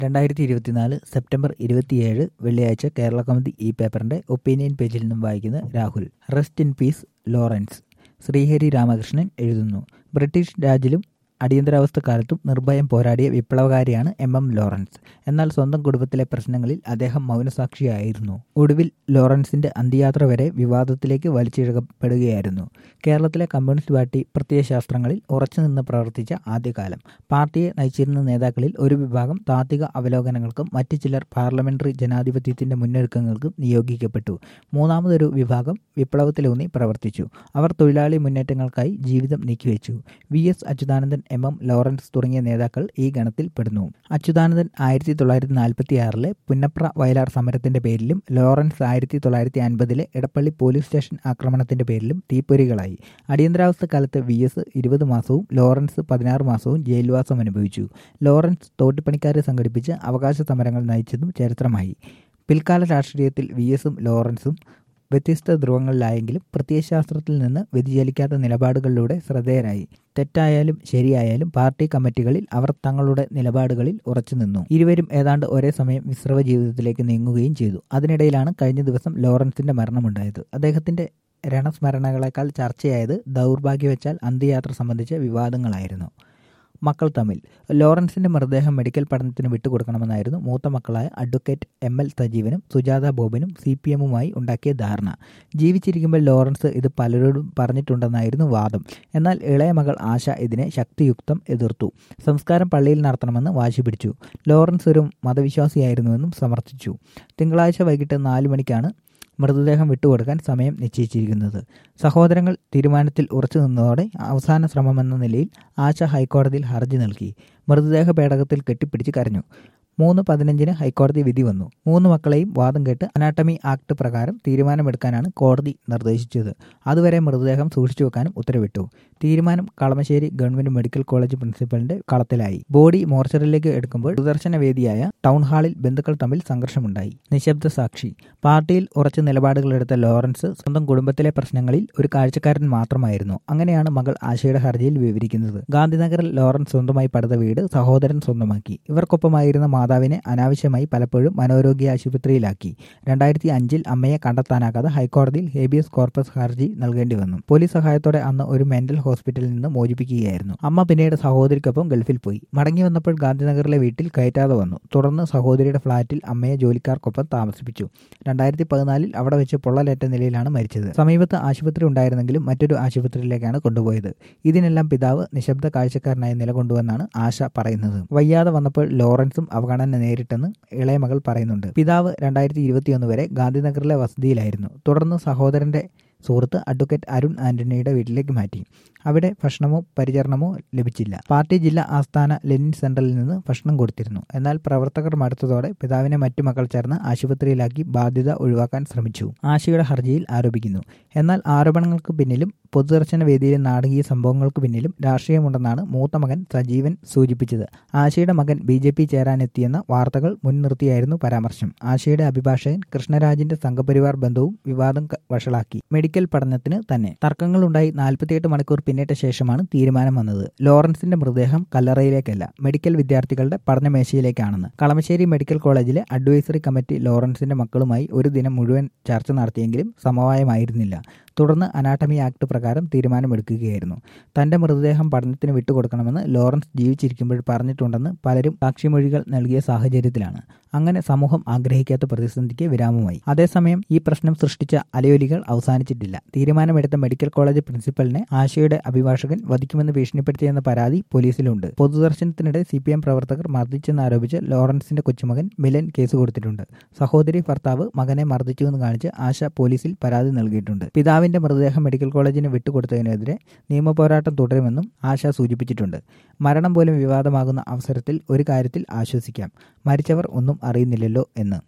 രണ്ടായിരത്തി ഇരുപത്തിനാല് സെപ്റ്റംബർ ഇരുപത്തിയേഴ് വെള്ളിയാഴ്ച കേരള കൗമുദി ഈ പേപ്പറിന്റെ ഒപ്പീനിയൻ പേജിൽ നിന്നും വായിക്കുന്ന Rahul rest in peace Lawrence Srihari Ramakrishnan എഴുതുന്നു ബ്രിട്ടീഷ് രാജിലും അടിയന്തരാവസ്ഥ കാലത്തും നിർഭയം പോരാടിയ വിപ്ലവകാരിയാണ് എം എം ലോറൻസ് എന്നാൽ സ്വന്തം കുടുംബത്തിലെ പ്രശ്നങ്ങളിൽ അദ്ദേഹം മൗനസാക്ഷിയായിരുന്നു ഒടുവിൽ ലോറൻസിന്റെ അന്ത്യയാത്ര വരെ വിവാദത്തിലേക്ക് വലിച്ചിഴക്കപ്പെടുകയായിരുന്നു കേരളത്തിലെ കമ്മ്യൂണിസ്റ്റ് പാർട്ടി പ്രത്യയശാസ്ത്രങ്ങളിൽ ഉറച്ചുനിന്ന് പ്രവർത്തിച്ച ആദ്യകാലം പാർട്ടിയെ നയിച്ചിരുന്ന നേതാക്കളിൽ ഒരു വിഭാഗം താത്വിക അവലോകനങ്ങൾക്കും മറ്റു ചിലർ പാർലമെന്ററി ജനാധിപത്യത്തിന്റെ മുന്നൊരുക്കങ്ങൾക്കും നിയോഗിക്കപ്പെട്ടു മൂന്നാമതൊരു വിഭാഗം വിപ്ലവത്തിലൂന്നി പ്രവർത്തിച്ചു അവർ തൊഴിലാളി മുന്നേറ്റങ്ങൾക്കായി ജീവിതം നീക്കിവെച്ചു V S Achuthanandan M M Lawrence തുടങ്ങിയ നേതാക്കൾ ഈ ഗണത്തിൽ പെടുന്നു അച്യുതാനന്ദൻ ആയിരത്തി തൊള്ളായിരത്തി നാൽപ്പത്തി ആറിലെ പുന്നപ്ര വയലാർ സമരത്തിന്റെ പേരിലും ലോറൻസ് ആയിരത്തി തൊള്ളായിരത്തി അൻപതിലെ എടപ്പള്ളി പോലീസ് സ്റ്റേഷൻ ആക്രമണത്തിന്റെ പേരിലും തീപ്പൊരികളായി അടിയന്തരാവസ്ഥ കാലത്ത് വി എസ് ഇരുപത് മാസവും ലോറൻസ് പതിനാറ് മാസവും ജയിൽവാസം അനുഭവിച്ചു ലോറൻസ് തോട്ടിപ്പണിക്കാരെ സംഘടിപ്പിച്ച് അവകാശ സമരങ്ങൾ നയിച്ചതും ചരിത്രമായി പിൽക്കാല രാഷ്ട്രീയത്തിൽ വി എസും ലോറൻസും വ്യത്യസ്ത ധ്രുവങ്ങളിലായെങ്കിലും പ്രത്യയശാസ്ത്രത്തിൽ നിന്ന് വ്യതിചലിക്കാത്ത നിലപാടുകളിലൂടെ ശ്രദ്ധേയരായി തെറ്റായാലും ശരിയായാലും പാർട്ടി കമ്മിറ്റികളിൽ അവർ തങ്ങളുടെ നിലപാടുകളിൽ ഉറച്ചുനിന്നു ഇരുവരും ഏതാണ്ട് ഒരേ സമയം വിശ്രവ ജീവിതത്തിലേക്ക് നീങ്ങുകയും ചെയ്തു അതിനിടയിലാണ് കഴിഞ്ഞ ദിവസം ലോറൻസിന്റെ മരണമുണ്ടായത് അദ്ദേഹത്തിന്റെ രണസ്മരണകളെക്കാൾ ചർച്ചയായത് ദൗർഭാഗ്യവച്ചാൽ അന്ത്യയാത്ര സംബന്ധിച്ച വിവാദങ്ങളായിരുന്നു മക്കൾ തമ്മിൽ ലോറൻസിന്റെ മൃതദേഹം മെഡിക്കൽ പഠനത്തിന് വിട്ടുകൊടുക്കണമെന്നായിരുന്നു മൂത്ത മക്കളായ അഡ്വക്കേറ്റ് എം എൽ സജീവനും സുജാത ബോബനും സി പി എമ്മുമായി ഉണ്ടാക്കിയ ധാരണ ജീവിച്ചിരിക്കുമ്പോൾ ലോറൻസ് ഇത് പലരോടും പറഞ്ഞിട്ടുണ്ടെന്നായിരുന്നു വാദം എന്നാൽ ഇളയ മകൾ ആശ ഇതിനെ ശക്തിയുക്തം എതിർത്തു സംസ്കാരം പള്ളിയിൽ നടത്തണമെന്ന് വാശി പിടിച്ചു ലോറൻസ് ഒരു മതവിശ്വാസിയായിരുന്നുവെന്നും സമർത്ഥിച്ചു തിങ്കളാഴ്ച വൈകിട്ട് നാലു മണിക്കാണ് മൃതദേഹം വിട്ടുകൊടുക്കാൻ സമയം നിശ്ചയിച്ചിരിക്കുന്നത് സഹോദരങ്ങൾ തീരുമാനത്തിൽ ഉറച്ചു നിന്നതോടെ അവസാന ശ്രമമെന്ന നിലയിൽ ആശ ഹൈക്കോടതിയിൽ ഹർജി നൽകി മൃതദേഹ പേടകത്തിൽ കെട്ടിപ്പിടിച്ച് കരഞ്ഞു മൂന്ന് പതിനഞ്ചിന് ഹൈക്കോടതി വിധി വന്നു മൂന്ന് മക്കളെയും വാദം കേട്ട് അനാട്ടമി ആക്ട് പ്രകാരം തീരുമാനമെടുക്കാനാണ് കോടതി നിർദ്ദേശിച്ചത് അതുവരെ മൃതദേഹം സൂക്ഷിച്ചു വെക്കാനും ഉത്തരവിട്ടു തീരുമാനം കളമശ്ശേരി ഗവൺമെന്റ് മെഡിക്കൽ കോളേജ് പ്രിൻസിപ്പലിന്റെ കളത്തിലായി ബോഡി മോർച്ചറിലേക്ക് എടുക്കുമ്പോൾ ദൂരദർശന വേദിയായ ടൗൺ ഹാളിൽ ബന്ധുക്കൾ തമ്മിൽ സംഘർഷമുണ്ടായി നിശബ്ദ സാക്ഷി പാർട്ടിയിൽ ഉറച്ച നിലപാടുകളെടുത്ത ലോറൻസ് സ്വന്തം കുടുംബത്തിലെ പ്രശ്നങ്ങളിൽ ഒരു കാഴ്ചക്കാരൻ മാത്രമായിരുന്നു അങ്ങനെയാണ് മകൾ ആശയുടെ ഹർജിയിൽ വിവരിക്കുന്നത് ഗാന്ധിനഗറിൽ ലോറൻസ് സ്വന്തമായി പടുത വീട് സഹോദരൻ സ്വന്തമാക്കി ഇവർക്കൊപ്പമായിരുന്ന മാതാവിനെ അനാവശ്യമായി പലപ്പോഴും മനോരോഗ്യ ആശുപത്രിയിലാക്കി രണ്ടായിരത്തി അഞ്ചിൽ അമ്മയെ കണ്ടെത്താനാകാതെ ഹൈക്കോടതിയിൽ ഹേബിയസ് കോർപ്പസ് ഹർജി നൽകേണ്ടി വന്നു പോലീസ് സഹായത്തോടെ അന്ന് ഒരു മെന്റൽ ഹോസ്പിറ്റലിൽ നിന്ന് മോചിപ്പിക്കുകയായിരുന്നു അമ്മ പിന്നീട് സഹോദരിക്കൊപ്പം ഗൾഫിൽ പോയി മടങ്ങി വന്നപ്പോൾ ഗാന്ധിനഗറിലെ വീട്ടിൽ കയറ്റാതെ വന്നു തുടർന്ന് സഹോദരിയുടെ ഫ്ളാറ്റിൽ അമ്മയെ ജോലിക്കാർക്കൊപ്പം താമസിപ്പിച്ചു രണ്ടായിരത്തി പതിനാലിൽ അവിടെ വെച്ച് പൊള്ളലേറ്റ നിലയിലാണ് മരിച്ചത് സമീപത്ത് ആശുപത്രി ഉണ്ടായിരുന്നെങ്കിലും മറ്റൊരു ആശുപത്രിയിലേക്കാണ് കൊണ്ടുപോയത് ഇതിനെല്ലാം പിതാവ് നിശബ്ദ കാഴ്ചക്കാരനായി നിലകൊണ്ടുവെന്നാണ് ആശ പറയുന്നത് വയ്യാതെ വന്നപ്പോൾ ലോറൻസും അവഗണന നേരിട്ടെന്ന് ഇളയ മകൾ പറയുന്നുണ്ട് പിതാവ് രണ്ടായിരത്തി ഇരുപത്തിയൊന്ന് വരെ ഗാന്ധിനഗറിലെ വസതിയിലായിരുന്നു തുടർന്ന് സഹോദരന്റെ സുഹൃത്ത് അഡ്വക്കേറ്റ് അരുൺ ആന്റണിയുടെ വീട്ടിലേക്ക് മാറ്റി അവിടെ ഭക്ഷണമോ പരിചരണമോ ലഭിച്ചില്ല പാർട്ടി ജില്ലാ ആസ്ഥാന ലെനിൻ സെന്ററിൽ നിന്ന് ഭക്ഷണം കൊടുത്തിരുന്നു എന്നാൽ പ്രവർത്തകർ മടുത്തതോടെ പിതാവിനെ മറ്റു മക്കൾ ചേർന്ന് ആശുപത്രിയിലാക്കി ബാധ്യത ഒഴിവാക്കാൻ ശ്രമിച്ചു ആശയുടെ ഹർജിയിൽ ആരോപിക്കുന്നു എന്നാൽ ആരോപണങ്ങൾക്ക് പിന്നിലും പൊതുദർശന വേദിയിലെ നാടകീയ സംഭവങ്ങൾക്ക് പിന്നിലും രാഷ്ട്രീയമുണ്ടെന്നാണ് മൂത്ത മകൻ സജീവൻ സൂചിപ്പിച്ചത് ആശയുടെ മകൻ ബി ജെ പി ചേരാനെത്തിയെന്ന വാർത്തകൾ മുൻനിർത്തിയായിരുന്നു പരാമർശം ആശയുടെ അഭിഭാഷകൻ കൃഷ്ണരാജിന്റെ സംഘപരിവാർ ബന്ധവും വിവാദം വഷളാക്കി മെഡിക്കൽ പഠനത്തിന് തന്നെ തർക്കങ്ങളുണ്ടായി നാൽപ്പത്തിയെട്ട് മണിക്കൂർ പിന്നിട്ട ശേഷമാണ് തീരുമാനം വന്നത് ലോറൻസിന്റെ മൃതദേഹം കല്ലറയിലേക്കല്ല മെഡിക്കൽ വിദ്യാർത്ഥികളുടെ പഠനമേശയിലേക്കാണെന്ന് കളമശ്ശേരി മെഡിക്കൽ കോളേജിലെ അഡ്വൈസറി കമ്മിറ്റി ലോറൻസിന്റെ മക്കളുമായി ഒരു ദിനം മുഴുവൻ ചർച്ച നടത്തിയെങ്കിലും സമവായമായിരുന്നില്ല തുടർന്ന് അനാട്ടമി ആക്ട് പ്രകാരം തീരുമാനമെടുക്കുകയായിരുന്നു തന്റെ മൃതദേഹം പഠനത്തിന് വിട്ടുകൊടുക്കണമെന്ന് ലോറൻസ് ജീവിച്ചിരിക്കുമ്പോൾ പറഞ്ഞിട്ടുണ്ടെന്ന് പലരും സാക്ഷിമൊഴികൾ നൽകിയ സാഹചര്യത്തിലാണ് അങ്ങനെ സമൂഹം ആഗ്രഹിക്കാത്ത പ്രതിസന്ധിക്ക് വിരാമമായി അതേസമയം ഈ പ്രശ്നം സൃഷ്ടിച്ച അലയൊലികൾ അവസാനിച്ചിട്ടില്ല തീരുമാനമെടുത്ത മെഡിക്കൽ കോളേജ് പ്രിൻസിപ്പലിനെ ആശയുടെ അഭിഭാഷകൻ വധിക്കുമെന്ന് ഭീഷണിപ്പെടുത്തിയെന്ന പരാതി പോലീസിലുണ്ട് പൊതുദർശനത്തിനിടെ സി പി എം പ്രവർത്തകർ മർദ്ദിച്ചെന്നാരോപിച്ച് ലോറൻസിന്റെ കൊച്ചുമകൻ മിലൻ കേസ് കൊടുത്തിട്ടുണ്ട് സഹോദരി ഭർത്താവ് മകനെ മർദ്ദിച്ചുവെന്ന് കാണിച്ച് ആശ പോലീസിൽ പരാതി നൽകിയിട്ടുണ്ട് പിതാവിന്റെ മൃതദേഹം മെഡിക്കൽ കോളേജിന് വിട്ടുകൊടുത്തതിനെതിരെ നിയമപോരാട്ടം തുടരുമെന്നും ആശ സൂചിപ്പിച്ചിട്ടുണ്ട് മരണം പോലും വിവാദമാകുന്ന അവസരത്തിൽ ഒരു കാര്യത്തിൽ ആശ്വസിക്കാം മരിച്ചവർ ഒന്നും അറിയുന്നില്ലല്ലോ എന്ന്